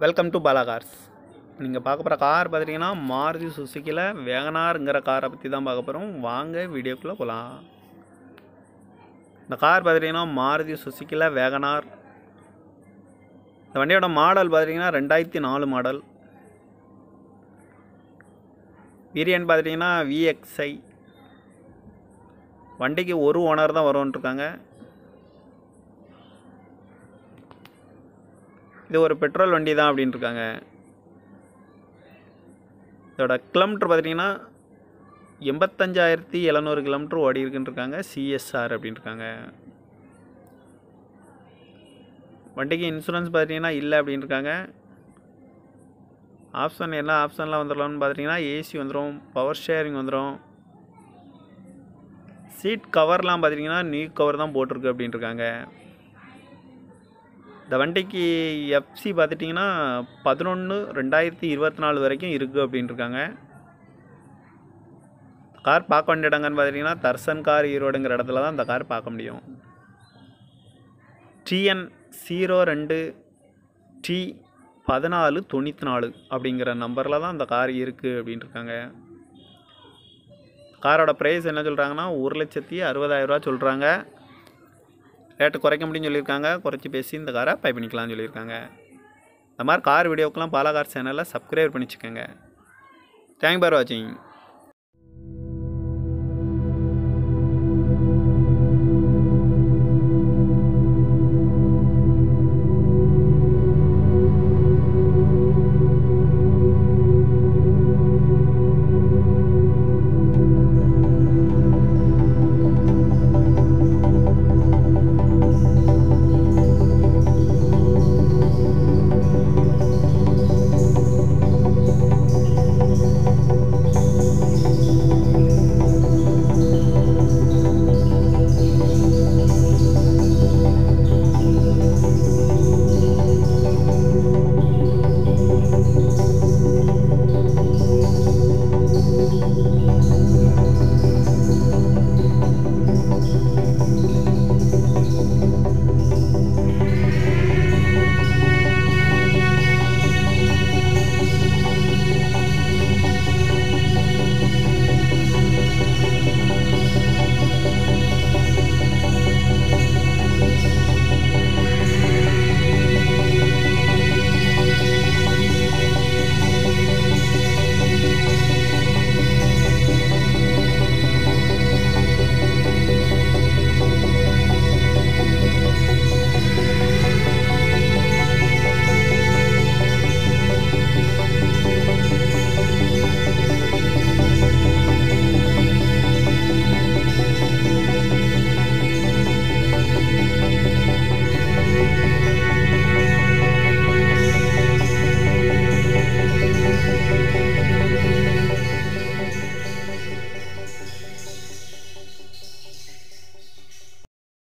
welcome to Bala cars நீங்கள் பார்க்க போகிற கார் பார்த்துட்டிங்கன்னா மாருதி சுசுக்கியில் வேகனாருங்கிற காரை பற்றி தான் பார்க்க போகிறோம் வாங்க வீடியோக்குள்ளே போகலாம் இந்த கார் பார்த்துட்டிங்கன்னா மாருதி சுசுக்கியில் வேகனார் இந்த வண்டியோட மாடல் பார்த்துட்டிங்கன்னா ரெண்டாயிரத்தி நாலு மாடல் வேரியன்ட் பார்த்துட்டிங்கன்னா விஎக்ஸ்ஐ வண்டிக்கு ஒரு ஓனர் தான் வரும்ன்ட்ருக்காங்க இது ஒரு பெட்ரோல் வண்டி தான் அப்படின்ட்டு இருக்காங்க இதோட கிலோமீட்டர் பார்த்துட்டிங்கன்னா எண்பத்தஞ்சாயிரத்தி எழுநூறு கிலோமீட்டர் ஓடி இருக்குன்னு இருக்காங்க சிஎஸ்ஆர் அப்படின்னு இருக்காங்க வண்டிக்கு இன்சூரன்ஸ் பார்த்தீங்கன்னா இல்லை அப்படின்னு இருக்காங்க ஆப்ஷன் என்ன ஆப்ஷன்லாம் வந்துடலாம்னு பார்த்தீங்கன்னா ஏசி வந்துடும் பவர் ஷேரிங் வந்துடும் சீட் கவர்லாம் பார்த்தீங்கன்னா நியூ கவர் தான் போட்டிருக்கு அப்படின்ட்டு இருக்காங்க இந்த வண்டிக்கு எஃப்சி பார்த்துட்டிங்கன்னா பதினொன்று ரெண்டாயிரத்தி இருபத்தி நாலு வரைக்கும் இருக்குது அப்படின்னு இருக்காங்க கார் பார்க்க வேண்டிய இடங்கன்னு பார்த்துட்டிங்கன்னா தர்சன் கார் ஈரோடுங்கிற இடத்துல தான் இந்த கார் பார்க்க முடியும் டிஎன் ஜீரோ ரெண்டு டி பதினாலு தொண்ணூற்றி நாலு அப்படிங்கிற நம்பரில் தான் இந்த கார் இருக்குது அப்படின்ட்டு இருக்காங்க காரோட ப்ரைஸ் என்ன சொல்கிறாங்கன்னா ஒரு லட்சத்தி அறுபதாயிரரூவா சொல்கிறாங்க ரேட்டு குறைக்க முடியும்னு சொல்லியிருக்காங்க குறைச்சி பேசி இந்த காரை பை பண்ணிக்கலாம்னு சொல்லியிருக்காங்க இந்த மாதிரி கார் வீடியோக்கெலாம் பாலா கார் சேனலில் சப்ஸ்கிரைப் பண்ணி வச்சுக்கோங்க தேங்க் ஃபார் வாட்சிங்